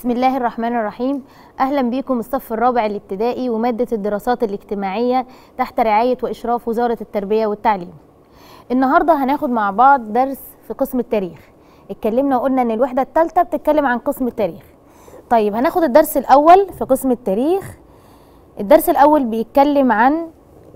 بسم الله الرحمن الرحيم أهلا بكم الصف الرابع الابتدائي ومادة الدراسات الاجتماعية تحت رعاية وإشراف وزارة التربية والتعليم النهاردة هناخد مع بعض درس في قسم التاريخ اتكلمنا وقلنا ان الوحدة الثالثة بتتكلم عن قسم التاريخ طيب هناخد الدرس الأول في قسم التاريخ الدرس الأول بيتكلم عن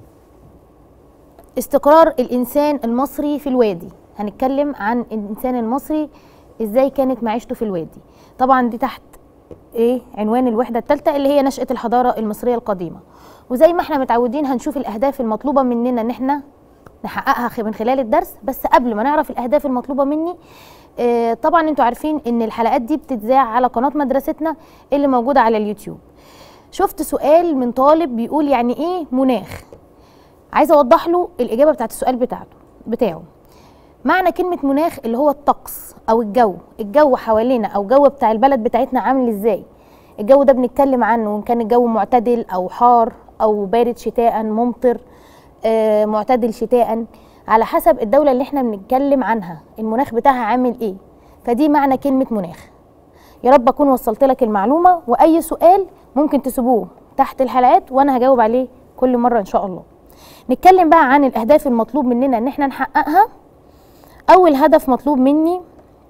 استقرار الإنسان المصري في الوادي هنتكلم عن الإنسان المصري ازاي كانت معيشته في الوادي طبعا دي تحت ايه عنوان الوحده الثالثه اللي هي نشاه الحضاره المصريه القديمه وزي ما احنا متعودين هنشوف الاهداف المطلوبه مننا ان احنا نحققها من خلال الدرس بس قبل ما نعرف الاهداف المطلوبه مني اه طبعا انتوا عارفين ان الحلقات دي بتتذاع على قناه مدرستنا اللي موجوده على اليوتيوب شفت سؤال من طالب بيقول يعني ايه مناخ عايزه اوضح له الاجابه بتاعت السؤال بتاعته بتاعه معنى كلمة مناخ اللي هو الطقس أو الجو الجو حوالينا أو الجو بتاع البلد بتاعتنا عامل إزاي الجو ده بنتكلم عنه إن كان الجو معتدل أو حار أو بارد شتاء ممطر آه معتدل شتاء على حسب الدولة اللي احنا بنتكلم عنها المناخ بتاعها عامل إيه فدي معنى كلمة مناخ يا رب أكون وصلت لك المعلومة وأي سؤال ممكن تسيبوه تحت الحلقات وأنا هجاوب عليه كل مرة إن شاء الله نتكلم بقى عن الأهداف المطلوب مننا إن احنا نحققها اول هدف مطلوب مني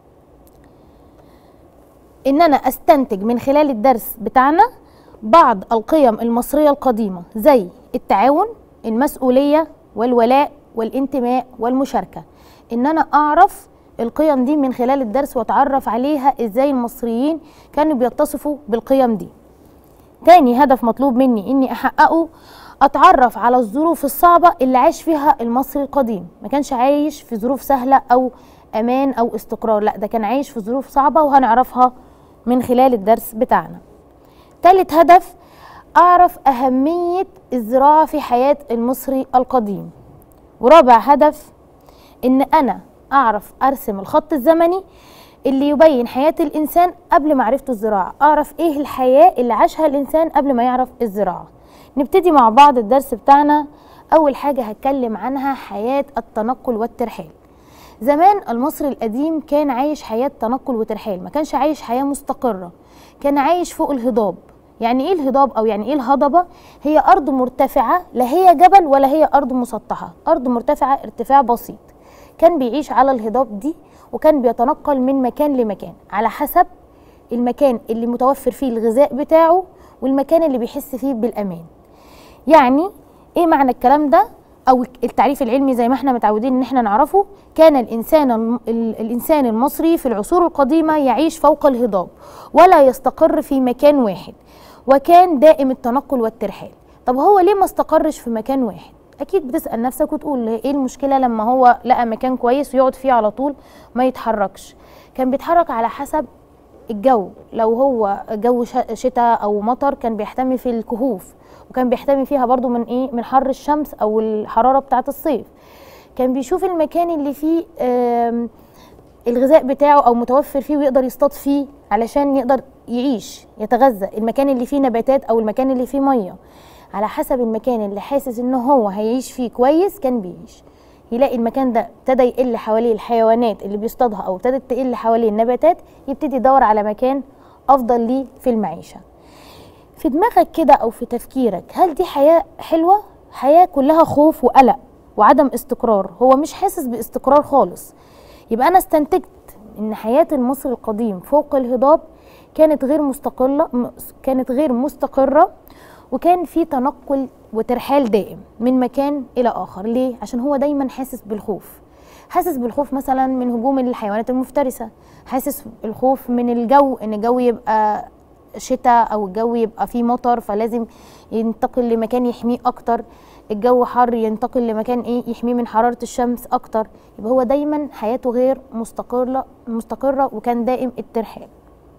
ان انا استنتج من خلال الدرس بتاعنا بعض القيم المصريه القديمه زي التعاون المسؤوليه والولاء والانتماء والمشاركه ان انا اعرف القيم دي من خلال الدرس واتعرف عليها ازاي المصريين كانوا بيتصفوا بالقيم دي تاني هدف مطلوب مني اني احققه اتعرف على الظروف الصعبه اللي عاش فيها المصري القديم ما كانش عايش في ظروف سهله او امان او استقرار لا ده كان عايش في ظروف صعبه وهنعرفها من خلال الدرس بتاعنا ثالث هدف اعرف اهميه الزراعه في حياه المصري القديم ورابع هدف ان انا اعرف ارسم الخط الزمني اللي يبين حياه الانسان قبل معرفته الزراعه اعرف ايه الحياه اللي عاشها الانسان قبل ما يعرف الزراعه نبتدي مع بعض الدرس بتاعنا أول حاجة هتكلم عنها حياة التنقل والترحال زمان المصري القديم كان عايش حياة تنقل وترحال ما كانش عايش حياة مستقرة كان عايش فوق الهضاب يعني ايه الهضاب او يعني ايه الهضبة هي ارض مرتفعة لا هي جبل ولا هي ارض مسطحة ارض مرتفعة ارتفاع بسيط كان بيعيش على الهضاب دي وكان بيتنقل من مكان لمكان على حسب المكان اللي متوفر فيه الغذاء بتاعه والمكان اللي بيحس فيه بالامان يعني ايه معنى الكلام ده او التعريف العلمي زي ما احنا متعودين ان احنا نعرفه كان الانسان الانسان المصري في العصور القديمه يعيش فوق الهضاب ولا يستقر في مكان واحد وكان دائم التنقل والترحال طب هو ليه ما استقرش في مكان واحد اكيد بتسال نفسك وتقول ايه المشكله لما هو لقى مكان كويس ويقعد فيه على طول ما يتحركش كان بيتحرك على حسب الجو لو هو جو شتاء او مطر كان بيحتمي في الكهوف وكان بيحتمي فيها برضو من ايه من حر الشمس او الحراره بتاعه الصيف كان بيشوف المكان اللي فيه الغذاء بتاعه او متوفر فيه ويقدر يصطاد فيه علشان يقدر يعيش يتغذى المكان اللي فيه نباتات او المكان اللي فيه ميه على حسب المكان اللي حاسس ان هو هيعيش فيه كويس كان بيعيش يلاقي المكان ده ابتدى يقل حواليه الحيوانات اللي بيصطادها او ابتدت تقل حواليه النباتات يبتدي يدور على مكان افضل ليه في المعيشه في دماغك كده او في تفكيرك هل دي حياه حلوه حياه كلها خوف وقلق وعدم استقرار هو مش حاسس باستقرار خالص يبقى انا استنتجت ان حياه المصري القديم فوق الهضاب كانت غير مستقله كانت غير مستقره وكان في تنقل وترحال دائم من مكان الى اخر ليه عشان هو دايما حاسس بالخوف حاسس بالخوف مثلا من هجوم الحيوانات المفترسه حاسس بالخوف من الجو ان الجو يبقى شتاء او الجو يبقى فيه مطر فلازم ينتقل لمكان يحميه اكتر الجو حر ينتقل لمكان ايه يحميه من حراره الشمس اكتر يبقى هو دايما حياته غير مستقره مستقره وكان دائم الترحال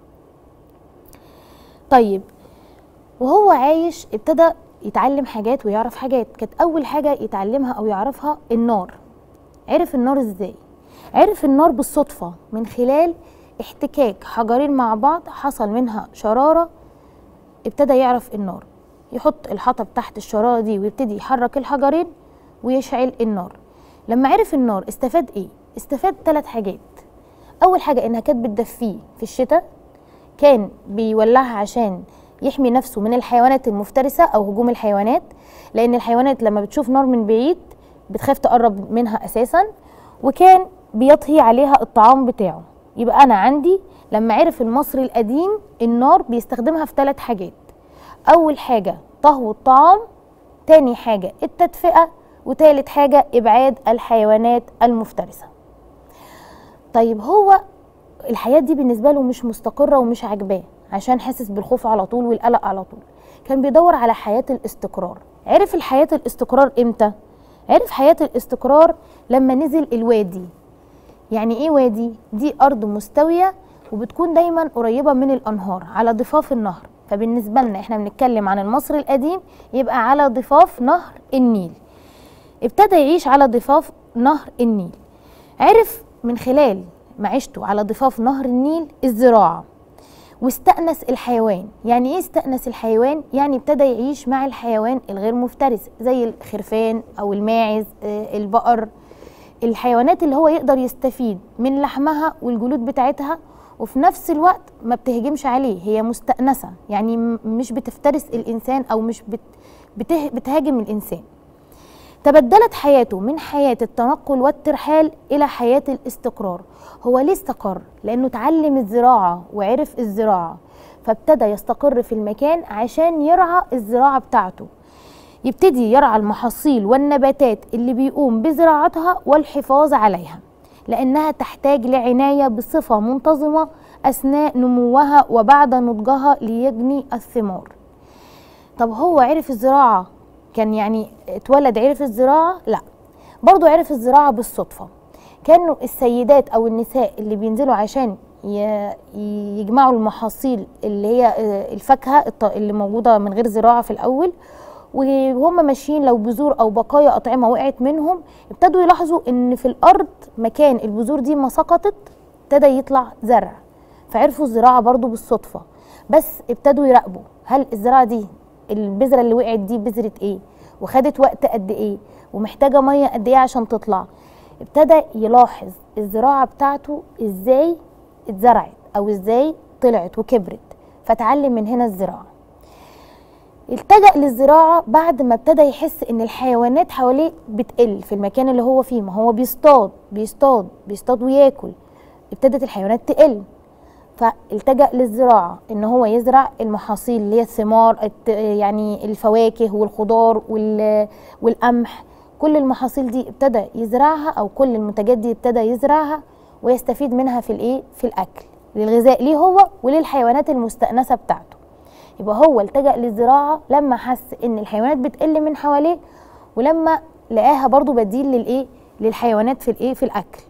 طيب وهو عايش ابتدى يتعلم حاجات ويعرف حاجات كانت اول حاجه يتعلمها او يعرفها النار عرف النار ازاي عرف النار بالصدفه من خلال احتكاك حجرين مع بعض حصل منها شرارة ابتدى يعرف النار يحط الحطب تحت الشرارة دي ويبتدي يحرك الحجرين ويشعل النار لما عرف النار استفاد ايه؟ استفاد ثلاث حاجات اول حاجة انها كانت بتدفيه في الشتاء كان بيولعها عشان يحمي نفسه من الحيوانات المفترسة أو هجوم الحيوانات لأن الحيوانات لما بتشوف نار من بعيد بتخاف تقرب منها أساسا وكان بيطهي عليها الطعام بتاعه يبقى أنا عندي لما عرف المصري القديم النار بيستخدمها في ثلاث حاجات أول حاجة طهو الطعام تاني حاجة التدفئة وتالت حاجة إبعاد الحيوانات المفترسة طيب هو الحياة دي بالنسبة له مش مستقرة ومش عاجباه عشان حاسس بالخوف على طول والقلق على طول كان بيدور على حياة الاستقرار عرف الحياة الاستقرار امتى؟ عرف حياة الاستقرار لما نزل الوادي يعني ايه وادي؟ دي أرض مستوية وبتكون دايما قريبة من الأنهار على ضفاف النهر فبالنسبة لنا احنا بنتكلم عن المصري القديم يبقى على ضفاف نهر النيل ابتدى يعيش على ضفاف نهر النيل عرف من خلال معيشته على ضفاف نهر النيل الزراعة واستأنس الحيوان يعني ايه استأنس الحيوان يعني ابتدى يعيش مع الحيوان الغير مفترس زي الخرفان او الماعز آه، البقر الحيوانات اللي هو يقدر يستفيد من لحمها والجلود بتاعتها وفي نفس الوقت ما بتهجمش عليه هي مستأنسة يعني م- مش بتفترس الإنسان أو مش بت بته بتهاجم الإنسان تبدلت حياته من حياة التنقل والترحال إلى حياة الاستقرار هو ليه استقر؟ لأنه اتعلم الزراعة وعرف الزراعة فابتدى يستقر في المكان عشان يرعى الزراعة بتاعته يبتدي يرعى المحاصيل والنباتات اللي بيقوم بزراعتها والحفاظ عليها لأنها تحتاج لعناية بصفة منتظمة أثناء نموها وبعد نضجها ليجني الثمار طب هو عرف الزراعة كان يعني اتولد عرف الزراعة لا برضو عرف الزراعة بالصدفة كانوا السيدات أو النساء اللي بينزلوا عشان ي- يجمعوا المحاصيل اللي هي آه، الفاكهة الط- اللي موجودة من غير زراعة في الأول وهم ماشيين لو بذور أو بقايا أطعمة وقعت منهم ابتدوا يلاحظوا إن في الأرض مكان البذور دي ما سقطت ابتدى يطلع زرع فعرفوا الزراعة برضو بالصدفة بس ابتدوا يراقبوا هل الزراعة دي البذرة اللي وقعت دي بذرة ايه وخدت وقت قد ايه ومحتاجة مية قد ايه عشان تطلع ابتدى يلاحظ الزراعة بتاعته ازاي اتزرعت او ازاي طلعت وكبرت فتعلم من هنا الزراعة التجأ للزراعة بعد ما ابتدى يحس ان الحيوانات حواليه بتقل في المكان اللي هو فيه ما هو بيصطاد بيصطاد بيصطاد وياكل ابتدت الحيوانات تقل فالتجأ للزراعة ان هو يزرع المحاصيل اللي هي الثمار الت- يعني الفواكه والخضار وال- والقمح كل المحاصيل دي ابتدى يزرعها او كل المنتجات دي ابتدى يزرعها ويستفيد منها في الايه في الاكل للغذاء ليه هو وللحيوانات المستأنسة بتاعته يبقى هو التجأ للزراعة لما حس ان الحيوانات بتقل من حواليه ولما لقاها برضو بديل للايه للحيوانات في الايه في الاكل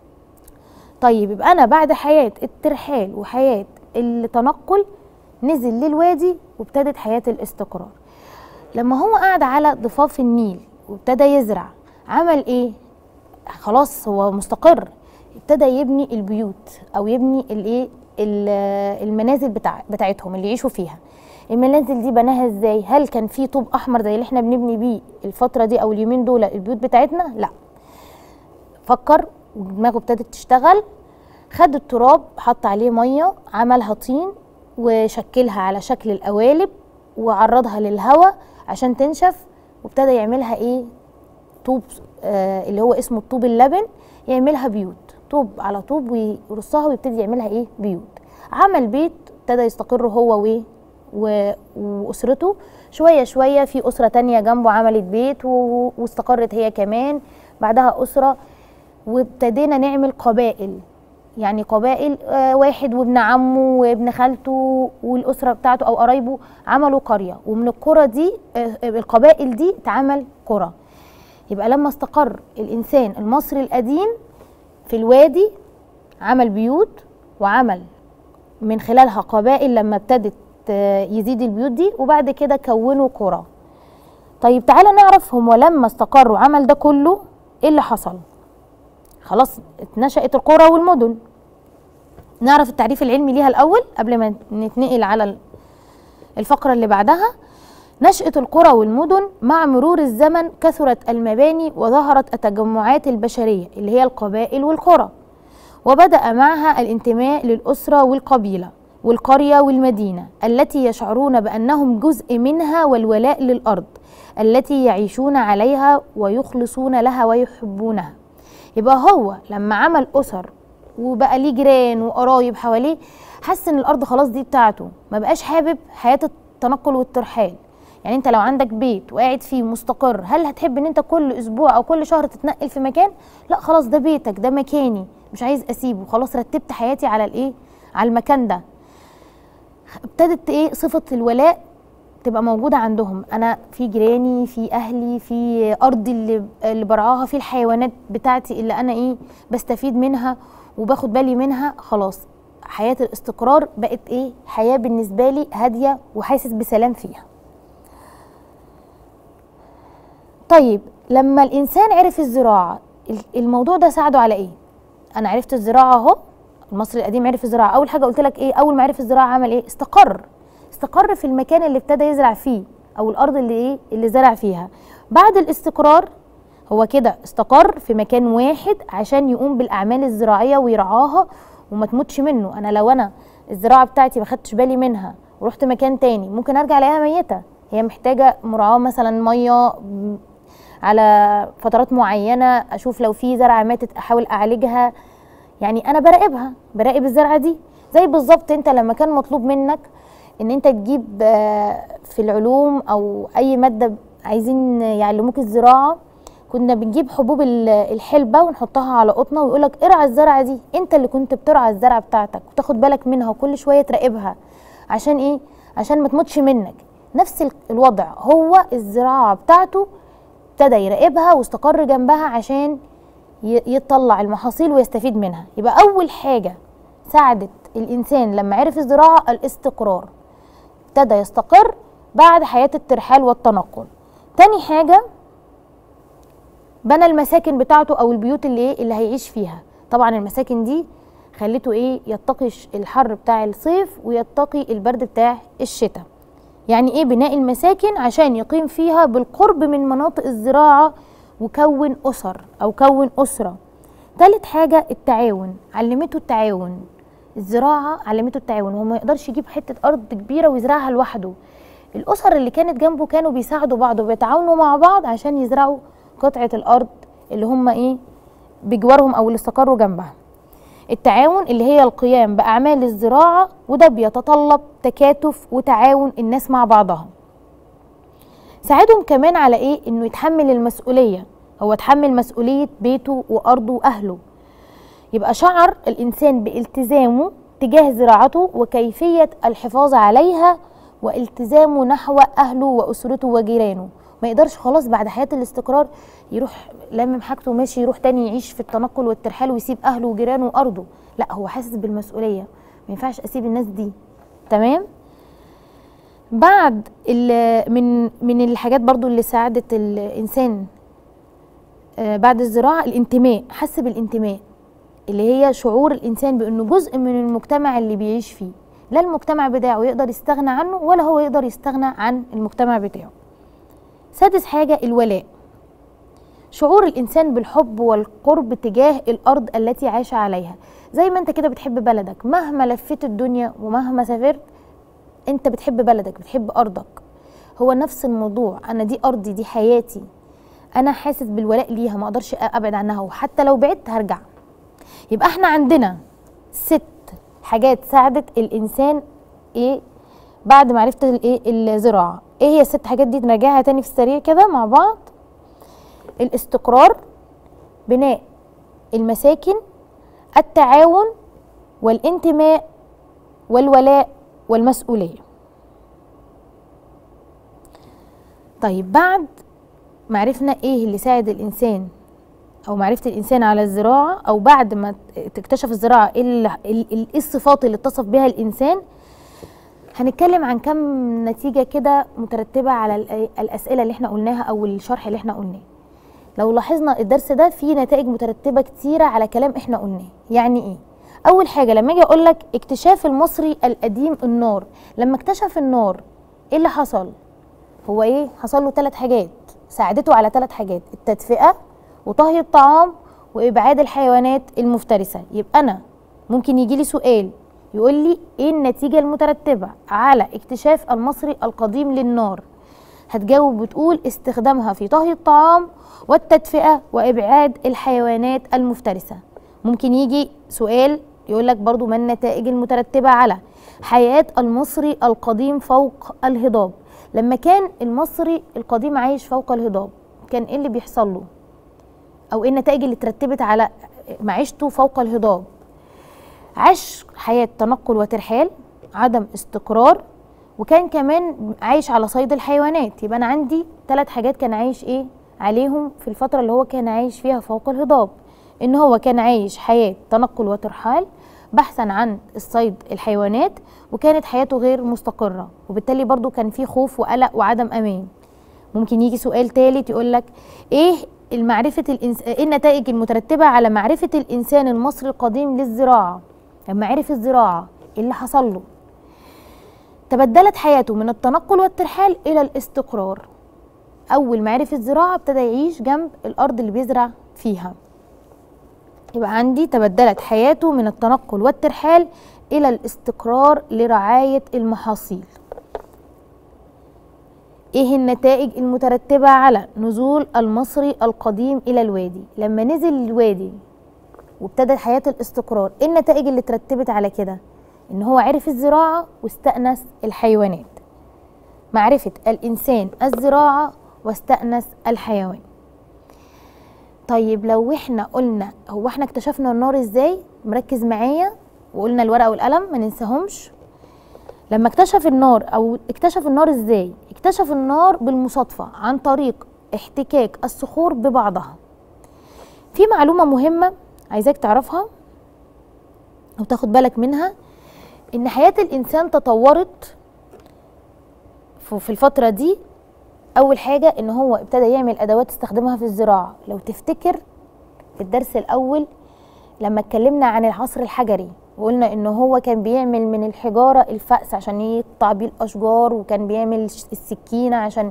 طيب يبقى انا بعد حياه الترحال وحياه التنقل نزل للوادي وابتدت حياه الاستقرار لما هو قعد على ضفاف النيل وابتدى يزرع عمل ايه خلاص هو مستقر ابتدى يبني البيوت او يبني الايه ال- المنازل بتاع بتاعتهم اللي يعيشوا فيها المنازل دي بناها ازاي هل كان في طوب احمر زي اللي احنا بنبني بيه الفتره دي او اليومين دول البيوت بتاعتنا لا فكر ودماغه ابتدت تشتغل خد التراب حط عليه ميه عملها طين وشكلها على شكل القوالب وعرضها للهواء عشان تنشف وابتدى يعملها ايه طوب آه اللي هو اسمه الطوب اللبن يعملها بيوت طوب على طوب ويرصها ويبتدي يعملها ايه بيوت عمل بيت ابتدى يستقر هو وايه و- واسرته شويه شويه في اسره تانية جنبه عملت بيت و- واستقرت هي كمان بعدها اسره وابتدينا نعمل قبائل يعني قبائل آه، واحد وابن عمه وابن خالته والاسره بتاعته او قرايبه عملوا قريه ومن القرى دي آه، القبائل دي اتعمل قرى يبقى لما استقر الانسان المصري القديم في الوادي عمل بيوت وعمل من خلالها قبائل لما ابتدت آه، يزيد البيوت دي وبعد كده كونوا قرى طيب تعالى نعرف هم لما استقروا عمل ده كله ايه اللي حصل خلاص اتنشأت القرى والمدن نعرف التعريف العلمي ليها الأول قبل ما نتنقل على ال- الفقرة اللي بعدها نشأة القرى والمدن مع مرور الزمن كثرت المباني وظهرت التجمعات البشرية اللي هي القبائل والقرى وبدأ معها الانتماء للأسرة والقبيلة والقرية والمدينة التي يشعرون بأنهم جزء منها والولاء للأرض التي يعيشون عليها ويخلصون لها ويحبونها يبقى هو لما عمل أسر وبقى ليه جيران وقرايب حواليه حس ان الارض خلاص دي بتاعته ما بقاش حابب حياه التنقل والترحال يعني انت لو عندك بيت وقاعد فيه مستقر هل هتحب ان انت كل اسبوع او كل شهر تتنقل في مكان لا خلاص ده بيتك ده مكاني مش عايز اسيبه خلاص رتبت حياتي على الايه على المكان ده ابتدت ايه صفه الولاء تبقى موجوده عندهم انا في جيراني في اهلي في ارضي اللي اللي برعاها في الحيوانات بتاعتي اللي انا ايه بستفيد منها وباخد بالي منها خلاص حياه الاستقرار بقت ايه حياه بالنسبه لي هاديه وحاسس بسلام فيها طيب لما الانسان عرف الزراعه الموضوع ده ساعده على ايه انا عرفت الزراعه اهو المصري القديم عرف الزراعه اول حاجه قلت لك ايه اول ما عرف الزراعه عمل ايه استقر استقر في المكان اللي ابتدى يزرع فيه او الارض اللي ايه اللي زرع فيها بعد الاستقرار هو كده استقر في مكان واحد عشان يقوم بالاعمال الزراعيه ويرعاها وما تموتش منه انا لو انا الزراعه بتاعتي ما خدتش بالي منها ورحت مكان تاني ممكن ارجع الاقيها ميته هي محتاجه مراعاه مثلا ميه على فترات معينه اشوف لو في زرعه ماتت احاول اعالجها يعني انا براقبها براقب الزرعه دي زي بالظبط انت لما كان مطلوب منك ان انت تجيب في العلوم او اي ماده عايزين يعلموك الزراعه كنا بنجيب حبوب الحلبه ونحطها على قطنه ويقولك ارعى الزرعه دي انت اللي كنت بترعى الزرعه بتاعتك وتاخد بالك منها وكل شويه تراقبها عشان ايه عشان ما تموتش منك نفس الوضع هو الزراعه بتاعته ابتدى يراقبها واستقر جنبها عشان يطلع المحاصيل ويستفيد منها يبقى اول حاجه ساعدت الانسان لما عرف الزراعه الاستقرار ابتدى يستقر بعد حياه الترحال والتنقل تاني حاجه بنى المساكن بتاعته او البيوت اللي ايه اللي هيعيش فيها طبعا المساكن دي خليته ايه يتقي الحر بتاع الصيف ويتقي البرد بتاع الشتاء يعني ايه بناء المساكن عشان يقيم فيها بالقرب من مناطق الزراعه وكون اسر او كون اسره تالت حاجه التعاون علمته التعاون الزراعه علمته التعاون هو ما يقدرش يجيب حته ارض كبيره ويزرعها لوحده الاسر اللي كانت جنبه كانوا بيساعدوا بعض وبيتعاونوا مع بعض عشان يزرعوا قطعه الارض اللي هم ايه بجوارهم او اللي استقروا جنبها التعاون اللي هي القيام باعمال الزراعه وده بيتطلب تكاتف وتعاون الناس مع بعضها ساعدهم كمان على ايه انه يتحمل المسؤوليه هو اتحمل مسؤوليه بيته وارضه واهله يبقى شعر الانسان بالتزامه تجاه زراعته وكيفيه الحفاظ عليها والتزامه نحو اهله واسرته وجيرانه ما يقدرش خلاص بعد حياه الاستقرار يروح لمم حاجته وماشي يروح تاني يعيش في التنقل والترحال ويسيب اهله وجيرانه وارضه لا هو حاسس بالمسؤوليه ما ينفعش اسيب الناس دي تمام بعد من من الحاجات برضو اللي ساعدت الانسان بعد الزراعه الانتماء حس بالانتماء اللي هي شعور الانسان بانه جزء من المجتمع اللي بيعيش فيه لا المجتمع بتاعه يقدر يستغنى عنه ولا هو يقدر يستغنى عن المجتمع بتاعه سادس حاجه الولاء شعور الانسان بالحب والقرب تجاه الارض التي عاش عليها زي ما انت كده بتحب بلدك مهما لفيت الدنيا ومهما سافرت انت بتحب بلدك بتحب ارضك هو نفس الموضوع انا دي ارضي دي حياتي انا حاسس بالولاء ليها ما اقدرش ابعد عنها وحتى لو بعدت هرجع يبقى احنا عندنا ست حاجات ساعدت الانسان ايه بعد ما عرفت الايه الزراعه ايه هي الست حاجات دي نراجعها تاني في السريع كده مع بعض الاستقرار بناء المساكن التعاون والانتماء والولاء والمسؤوليه طيب بعد ما عرفنا ايه اللي ساعد الانسان او معرفه الانسان على الزراعه او بعد ما تكتشف الزراعه ايه ايه الصفات اللي اتصف بها الانسان هنتكلم عن كم نتيجه كده مترتبه على الاسئله اللي احنا قلناها او الشرح اللي احنا قلناه لو لاحظنا الدرس ده فيه نتائج مترتبه كتيره على كلام احنا قلناه يعني ايه اول حاجه لما اجي اقول لك اكتشاف المصري القديم النار لما اكتشف النار ايه اللي حصل هو ايه حصل له ثلاث حاجات ساعدته على ثلاث حاجات التدفئه وطهي الطعام وابعاد الحيوانات المفترسه يبقى انا ممكن يجي لي سؤال يقول لي ايه النتيجة المترتبة على اكتشاف المصري القديم للنار هتجاوب وتقول استخدامها في طهي الطعام والتدفئة وإبعاد الحيوانات المفترسة ممكن يجي سؤال يقول لك برضو ما النتائج المترتبة على حياة المصري القديم فوق الهضاب لما كان المصري القديم عايش فوق الهضاب كان ايه اللي بيحصل له او ايه النتائج اللي ترتبت على معيشته فوق الهضاب عاش حياة تنقل وترحال عدم استقرار وكان كمان عايش على صيد الحيوانات يبقى انا عندي ثلاث حاجات كان عايش ايه عليهم في الفترة اللي هو كان عايش فيها فوق الهضاب ان هو كان عايش حياة تنقل وترحال بحثا عن الصيد الحيوانات وكانت حياته غير مستقرة وبالتالي برضو كان في خوف وقلق وعدم امان ممكن يجي سؤال ثالث يقول لك ايه المعرفة الإنس... ايه النتائج المترتبة على معرفة الإنسان المصري القديم للزراعة لما عرف الزراعة ايه اللي حصل له تبدلت حياته من التنقل والترحال إلى الاستقرار أول ما عرف الزراعة ابتدى يعيش جنب الأرض اللي بيزرع فيها يبقى عندي تبدلت حياته من التنقل والترحال إلى الاستقرار لرعاية المحاصيل ايه النتائج المترتبة على نزول المصري القديم إلى الوادي لما نزل الوادي وابتدت حياة الاستقرار ايه النتائج اللي ترتبت على كده ان هو عرف الزراعة واستأنس الحيوانات معرفة الإنسان الزراعة واستأنس الحيوان طيب لو احنا قلنا هو احنا اكتشفنا النار ازاي مركز معايا وقلنا الورقة والقلم ما ننساهمش لما اكتشف النار او اكتشف النار ازاي اكتشف النار بالمصادفة عن طريق احتكاك الصخور ببعضها في معلومة مهمة عايزاك تعرفها او تاخد بالك منها ان حياة الانسان تطورت في الفترة دي اول حاجة ان هو ابتدى يعمل ادوات استخدمها في الزراعة لو تفتكر في الدرس الاول لما اتكلمنا عن العصر الحجري وقلنا ان هو كان بيعمل من الحجارة الفأس عشان يقطع بيه الاشجار وكان بيعمل السكينة عشان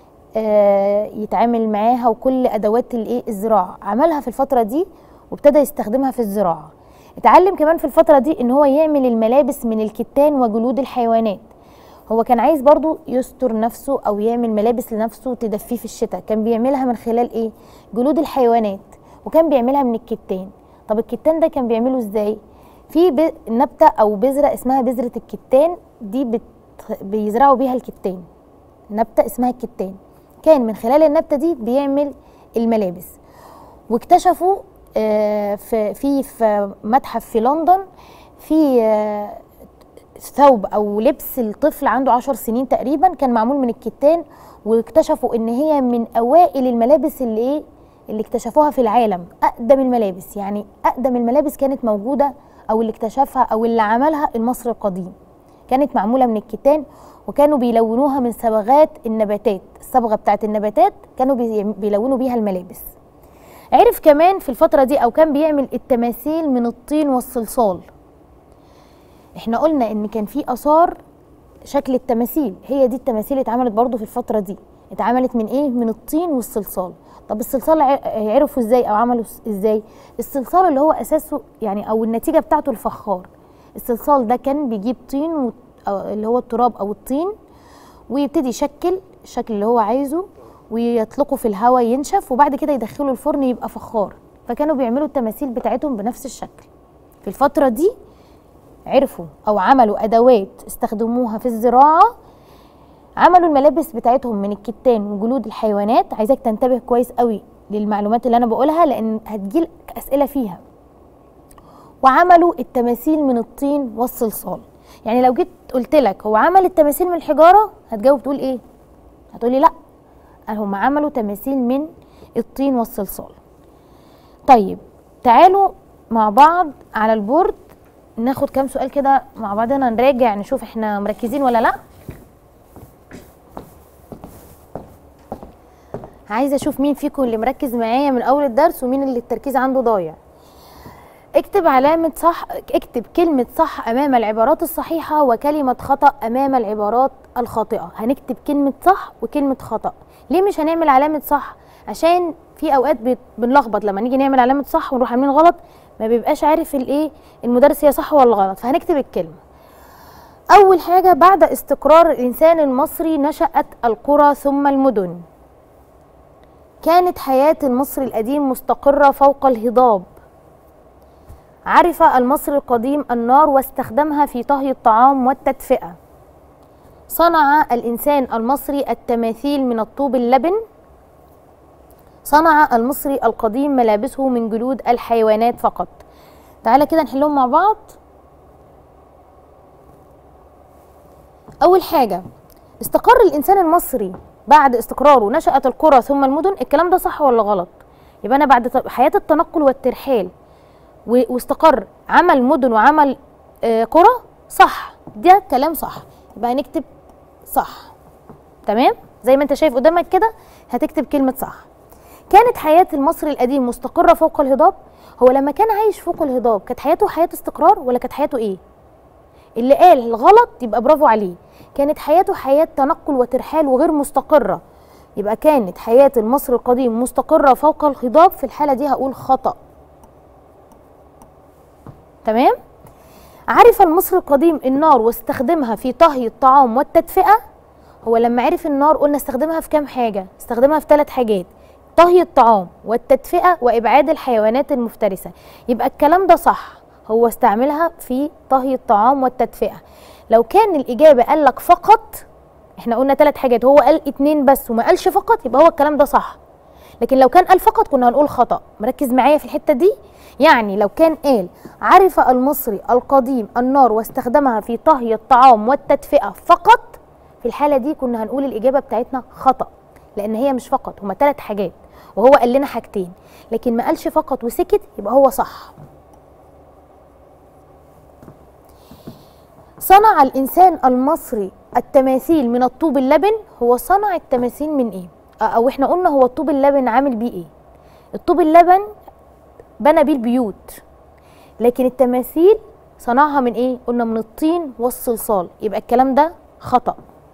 آه يتعامل معاها وكل ادوات الايه الزراعة عملها في الفترة دي وابتدى يستخدمها في الزراعة اتعلم كمان في الفترة دي ان هو يعمل الملابس من الكتان وجلود الحيوانات هو كان عايز برضو يستر نفسه او يعمل ملابس لنفسه تدفيه في الشتاء كان بيعملها من خلال ايه جلود الحيوانات وكان بيعملها من الكتان طب الكتان ده كان بيعمله ازاي في نبتة او بذرة اسمها بذرة الكتان دي بت... بيزرعوا بيها الكتان نبتة اسمها الكتان كان من خلال النبتة دي بيعمل الملابس واكتشفوا في في في متحف في لندن في ثوب او لبس الطفل عنده عشر سنين تقريبا كان معمول من الكتان واكتشفوا ان هي من اوائل الملابس اللي ايه اللي اكتشفوها في العالم اقدم الملابس يعني اقدم الملابس كانت موجوده او اللي اكتشفها او اللي عملها المصري القديم كانت معموله من الكتان وكانوا بيلونوها من صبغات النباتات الصبغه بتاعت النباتات كانوا بيلونوا بيها الملابس عرف كمان في الفترة دي أو كان بيعمل التماثيل من الطين والصلصال احنا قلنا ان كان في آثار شكل التماثيل هي دي التماثيل اتعملت برضو في الفترة دي اتعملت من ايه من الطين والصلصال طب الصلصال عرفوا ازاي او عملوا ازاي الصلصال اللي هو اساسه يعني او النتيجة بتاعته الفخار الصلصال ده كان بيجيب طين و... اللي هو التراب او الطين ويبتدي يشكل الشكل اللي هو عايزه ويطلقه في الهواء ينشف وبعد كده يدخله الفرن يبقى فخار فكانوا بيعملوا التماثيل بتاعتهم بنفس الشكل في الفترة دي عرفوا أو عملوا أدوات استخدموها في الزراعة عملوا الملابس بتاعتهم من الكتان وجلود الحيوانات عايزاك تنتبه كويس قوي للمعلومات اللي أنا بقولها لأن هتجيلك أسئلة فيها وعملوا التماثيل من الطين والصلصال يعني لو جيت قلت لك هو عمل التماثيل من الحجارة هتجاوب تقول ايه هتقولي لأ هم عملوا تماثيل من الطين والصلصال طيب تعالوا مع بعض على البورد ناخد كام سؤال كده مع بعضنا نراجع نشوف احنا مركزين ولا لا عايزه اشوف مين فيكم اللي مركز معايا من اول الدرس ومين اللي التركيز عنده ضايع اكتب علامة صح اكتب كلمة صح أمام العبارات الصحيحة وكلمة خطأ أمام العبارات الخاطئة هنكتب كلمة صح وكلمة خطأ ليه مش هنعمل علامة صح عشان في أوقات بنلخبط لما نيجي نعمل علامة صح ونروح عاملين غلط ما بيبقاش عارف الايه المدرس هي صح ولا غلط فهنكتب الكلمه اول حاجه بعد استقرار الانسان المصري نشات القرى ثم المدن كانت حياه المصري القديم مستقره فوق الهضاب عرف المصري القديم النار واستخدمها في طهي الطعام والتدفئه صنع الانسان المصري التماثيل من الطوب اللبن صنع المصري القديم ملابسه من جلود الحيوانات فقط تعالى كده نحلهم مع بعض اول حاجه استقر الانسان المصري بعد استقراره نشأت القرى ثم المدن الكلام ده صح ولا غلط يبقى انا بعد ط- حياه التنقل والترحال و- واستقر عمل مدن وعمل آه، قرى صح ده كلام صح يبقى هنكتب صح تمام زي ما انت شايف قدامك كده هتكتب كلمه صح كانت حياه المصري القديم مستقره فوق الهضاب هو لما كان عايش فوق الهضاب كانت حياته حياه استقرار ولا كانت حياته ايه اللي قال الغلط يبقى برافو عليه كانت حياته حياه تنقل وترحال وغير مستقره يبقى كانت حياه المصري القديم مستقره فوق الهضاب في الحاله دي هقول خطأ تمام عرف المصري القديم النار واستخدمها في طهي الطعام والتدفئة هو لما عرف النار قلنا استخدمها في كام حاجة استخدمها في ثلاث حاجات طهي الطعام والتدفئة وإبعاد الحيوانات المفترسة يبقى الكلام ده صح هو استعملها في طهي الطعام والتدفئة لو كان الإجابة قال لك فقط احنا قلنا ثلاث حاجات هو قال اتنين بس وما قالش فقط يبقى هو الكلام ده صح لكن لو كان قال فقط كنا هنقول خطأ مركز معايا في الحتة دي يعني لو كان قال عرف المصري القديم النار واستخدمها في طهي الطعام والتدفئة فقط في الحالة دي كنا هنقول الإجابة بتاعتنا خطأ لأن هي مش فقط هما ثلاث حاجات وهو قال لنا حاجتين لكن ما قالش فقط وسكت يبقى هو صح صنع الإنسان المصري التماثيل من الطوب اللبن هو صنع التماثيل من إيه؟ أو إحنا قلنا هو الطوب اللبن عامل بيه إيه؟ الطوب اللبن بنى بيه البيوت لكن التماثيل صنعها من ايه قلنا من الطين والصلصال يبقى الكلام ده خطأ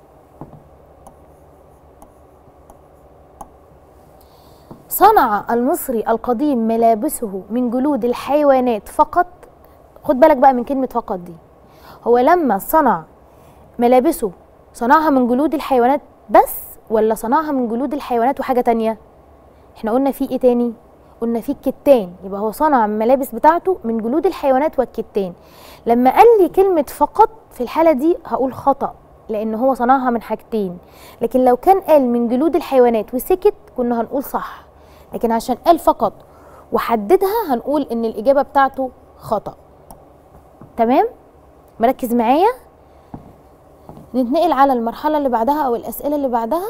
صنع المصري القديم ملابسه من جلود الحيوانات فقط خد بالك بقى من كلمة فقط دي هو لما صنع ملابسه صنعها من جلود الحيوانات بس ولا صنعها من جلود الحيوانات وحاجة تانية احنا قلنا في ايه تاني قلنا في الكتان يبقى هو صنع الملابس بتاعته من جلود الحيوانات والكتان لما قال لي كلمة فقط في الحالة دي هقول خطأ لأن هو صنعها من حاجتين لكن لو كان قال من جلود الحيوانات وسكت كنا هنقول صح لكن عشان قال فقط وحددها هنقول إن الإجابة بتاعته خطأ تمام مركز معايا نتنقل على المرحلة اللي بعدها أو الأسئلة اللي بعدها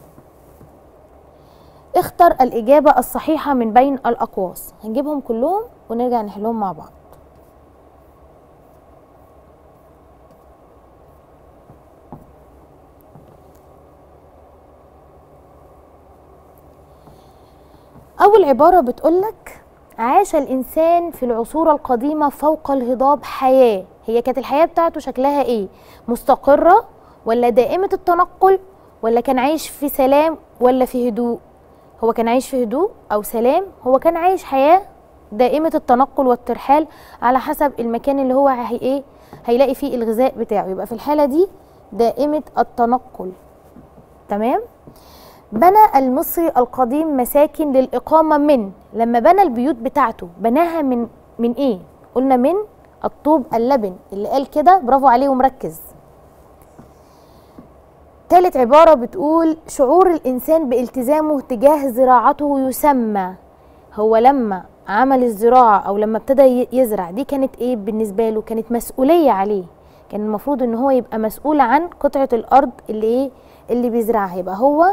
اختر الإجابة الصحيحة من بين الأقواس هنجيبهم كلهم ونرجع نحلهم مع بعض أول عبارة بتقولك عاش الإنسان في العصور القديمة فوق الهضاب حياة هي كانت الحياة بتاعته شكلها إيه؟ مستقرة ولا دائمة التنقل ولا كان عايش في سلام ولا في هدوء؟ هو كان عايش في هدوء أو سلام هو كان عايش حياة دائمة التنقل والترحال على حسب المكان اللي هو هي إيه؟ هيلاقي فيه الغذاء بتاعه يبقى في الحالة دي دائمة التنقل تمام؟ بنى المصري القديم مساكن للإقامة من لما بنى البيوت بتاعته بناها من من إيه؟ قلنا من الطوب اللبن اللي قال كده برافو عليه ومركز تالت عبارة بتقول شعور الإنسان بالتزامه تجاه زراعته يسمى هو لما عمل الزراعة أو لما ابتدى يزرع دي كانت إيه بالنسبة له كانت مسؤولية عليه كان المفروض إن هو يبقى مسؤول عن قطعة الأرض اللي إيه اللي بيزرعها يبقى هو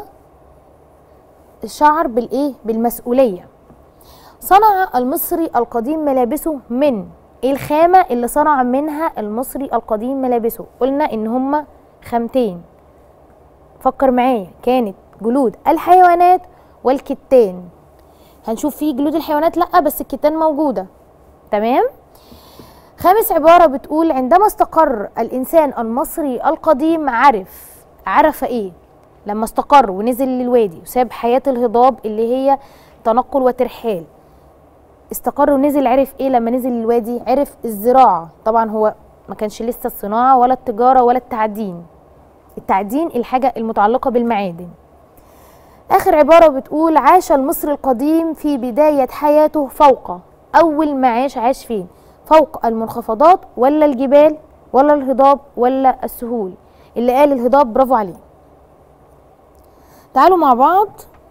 الشعر بالايه بالمسؤوليه صنع المصري القديم ملابسه من ايه الخامه اللي صنع منها المصري القديم ملابسه قلنا ان هما خامتين فكر معايا كانت جلود الحيوانات والكتان هنشوف فيه جلود الحيوانات لا بس الكتان موجوده تمام خامس عباره بتقول عندما استقر الانسان المصري القديم عرف عرف ايه لما استقر ونزل للوادي وساب حياة الهضاب اللي هي تنقل وترحال استقر ونزل عرف ايه لما نزل الوادي عرف الزراعه طبعا هو ما كانش لسه الصناعه ولا التجاره ولا التعدين التعدين الحاجه المتعلقه بالمعادن اخر عباره بتقول عاش المصري القديم في بدايه حياته فوق اول ما عاش عاش فين فوق المنخفضات ولا الجبال ولا الهضاب ولا السهول اللي قال الهضاب برافو عليه تعالوا مع بعض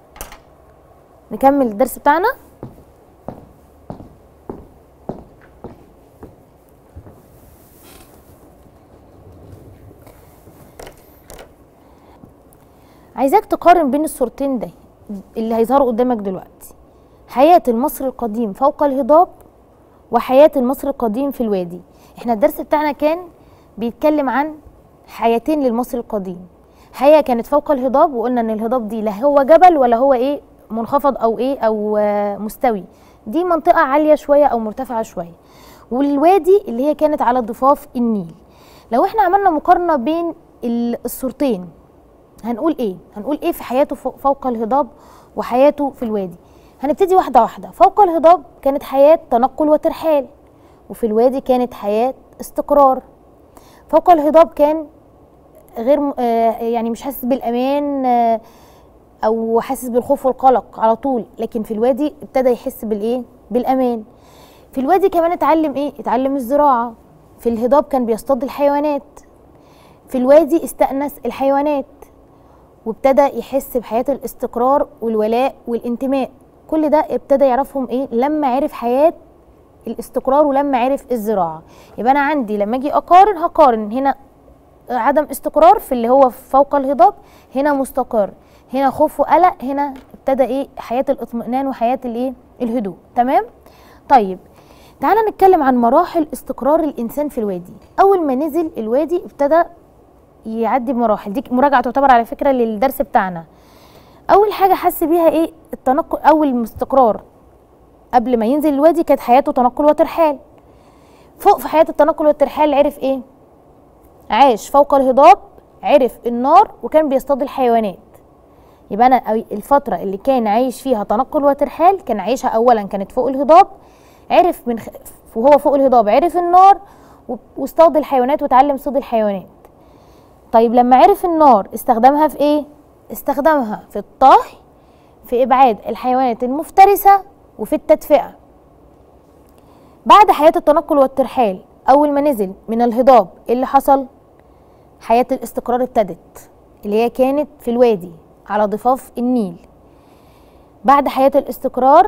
نكمل الدرس بتاعنا عايزاك تقارن بين الصورتين ده اللي هيظهروا قدامك دلوقتي حياة المصري القديم فوق الهضاب وحياة المصري القديم في الوادي احنا الدرس بتاعنا كان بيتكلم عن حياتين للمصري القديم حياة كانت فوق الهضاب وقلنا ان الهضاب دي لا هو جبل ولا هو ايه منخفض او ايه او آه، مستوي دي منطقة عالية شوية او مرتفعة شوية والوادي اللي هي كانت على ضفاف النيل لو احنا عملنا مقارنة بين ال- الصورتين هنقول ايه هنقول ايه في حياته فوق فوق الهضاب وحياته في الوادي هنبتدي واحده واحده فوق الهضاب كانت حياه تنقل وترحال وفي الوادي كانت حياه استقرار فوق الهضاب كان غير م- آه يعني مش حاسس بالامان آه او حاسس بالخوف والقلق على طول لكن في الوادي ابتدى يحس بالايه بالامان في الوادي كمان اتعلم ايه اتعلم الزراعه في الهضاب كان بيصطاد الحيوانات في الوادي استأنس الحيوانات وابتدى يحس بحياة الاستقرار والولاء والانتماء كل ده ابتدى يعرفهم ايه لما عرف حياة الاستقرار ولما عرف الزراعة يبقى انا عندي لما اجي اقارن هقارن هنا عدم استقرار في اللي هو فوق الهضاب هنا مستقر هنا خوف وقلق هنا ابتدى ايه حياة الاطمئنان وحياة الايه الهدوء تمام طيب تعالى نتكلم عن مراحل استقرار الانسان في الوادي اول ما نزل الوادي ابتدى يعدي بمراحل دي مراجعه تعتبر على فكره للدرس بتاعنا اول حاجه حس بيها ايه التنقل اول استقرار قبل ما ينزل الوادي كانت حياته تنقل وترحال فوق في حياه التنقل والترحال عرف ايه عاش فوق الهضاب عرف النار وكان بيصطاد الحيوانات يبقى انا أي- الفتره اللي كان عايش فيها تنقل وترحال كان عايشها اولا كانت فوق الهضاب عرف من خ... وهو فوق الهضاب عرف النار و- واصطاد الحيوانات وتعلم صيد الحيوانات طيب لما عرف النار استخدمها في ايه استخدمها في الطهي في ابعاد الحيوانات المفترسه وفي التدفئه بعد حياه التنقل والترحال اول ما نزل من الهضاب ايه اللي حصل حياه الاستقرار ابتدت اللي هي كانت في الوادي على ضفاف النيل بعد حياه الاستقرار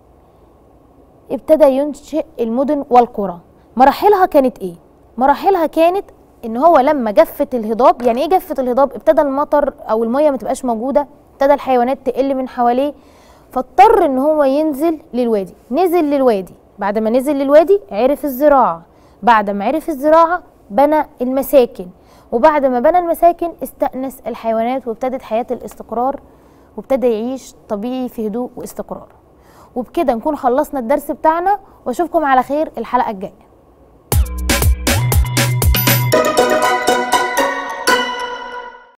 ابتدى ينشئ المدن والقرى مراحلها كانت ايه مراحلها كانت ان هو لما جفت الهضاب يعني ايه جفت الهضاب ابتدى المطر او الميه ما تبقاش موجوده ابتدى الحيوانات تقل من حواليه فاضطر ان هو ينزل للوادي نزل للوادي بعد ما نزل للوادي عرف الزراعه بعد ما عرف الزراعه بنى المساكن وبعد ما بنى المساكن استأنس الحيوانات وابتدت حياه الاستقرار وابتدى يعيش طبيعي في هدوء واستقرار وبكده نكون خلصنا الدرس بتاعنا واشوفكم على خير الحلقه الجايه